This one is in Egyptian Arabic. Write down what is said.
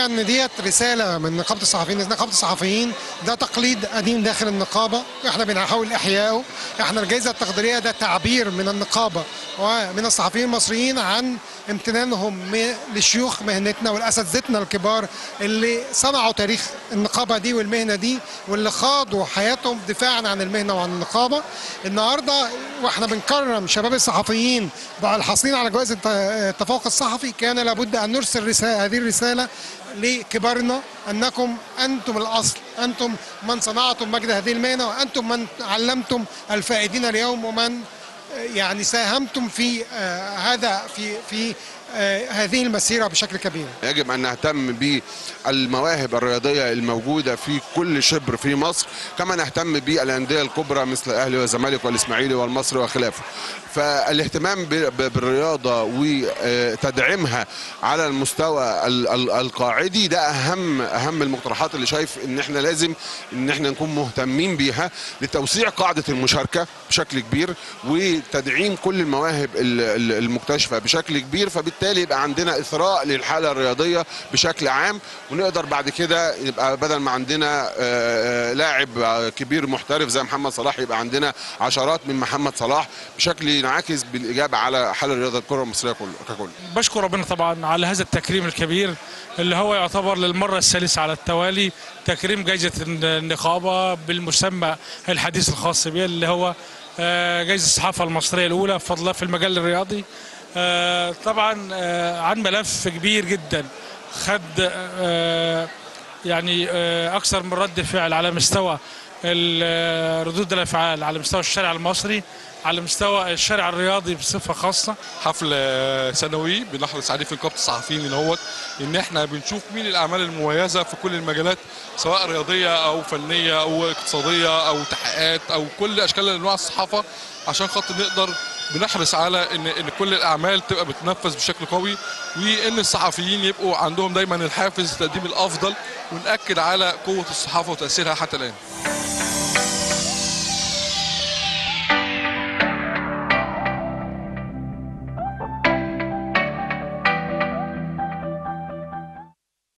الحقيقه ان ديت رساله من نقابه الصحفيين نقابه الصحفيين ده تقليد قديم داخل النقابه احنا بنحاول احيائه احنا الجائزه التقديريه ده تعبير من النقابه ومن الصحفيين المصريين عن امتنانهم م- لشيوخ مهنتنا والاساتذتنا الكبار اللي صنعوا تاريخ النقابه دي والمهنه دي واللي خاضوا حياتهم دفاعا عن المهنه وعن النقابه النهارده واحنا بنكرم شباب الصحفيين بقى الحاصلين على جوائز الت- التفوق الصحفي كان لابد ان نرسل رسالة هذه الرساله لكبارنا انكم انتم الاصل انتم من صنعتم مجد هذه المهنه وانتم من علمتم الفائدين اليوم ومن يعني ساهمتم في آه، هذا في في آه، هذه المسيره بشكل كبير يجب ان نهتم بالمواهب الرياضيه الموجوده في كل شبر في مصر كما نهتم بالانديه الكبرى مثل الاهلي والزمالك والاسماعيلي والمصري وخلافه فالاهتمام ب- ب- بالرياضه وتدعيمها على المستوى ال- ال- القاعدي ده اهم اهم المقترحات اللي شايف ان احنا لازم ان احنا نكون مهتمين بيها لتوسيع قاعده المشاركه بشكل كبير وتدعيم كل المواهب ال- ال- المكتشفه بشكل كبير فبالتالي يبقى عندنا اثراء للحاله الرياضيه بشكل عام ونقدر بعد كده يبقى بدل ما عندنا آه، آه، لاعب كبير محترف زي محمد صلاح يبقى عندنا عشرات من محمد صلاح بشكل ينعكس بالاجابه على حال الرياضه الكره المصريه كل- ككل بشكر ربنا طبعا على هذا التكريم الكبير اللي هو يعتبر للمرة الثالثة على التوالي تكريم جائزة النقابة بالمسمى الحديث الخاص بها اللي هو آه، جائزة الصحافة المصرية الأولى بفضل الله في المجال الرياضي آه، طبعا آه، عن ملف كبير جدا خد آه، يعني آه، أكثر من رد فعل على مستوى ال- ردود الأفعال على مستوى الشارع المصري على مستوى الشارع الرياضي بصفة خاصة حفل آه، سنوي بنحرص عليه في نقابه الصحفيين ان هو ان احنا بنشوف مين الاعمال المميزه في كل المجالات سواء رياضيه او فنيه او اقتصاديه او تحقيقات او كل اشكال انواع الصحافه عشان خاطر نقدر بنحرص على ان ان كل الاعمال تبقى بتنفذ بشكل قوي وان الصحفيين يبقوا عندهم دايما الحافز لتقديم الافضل وناكد على قوه الصحافه وتاثيرها حتى الان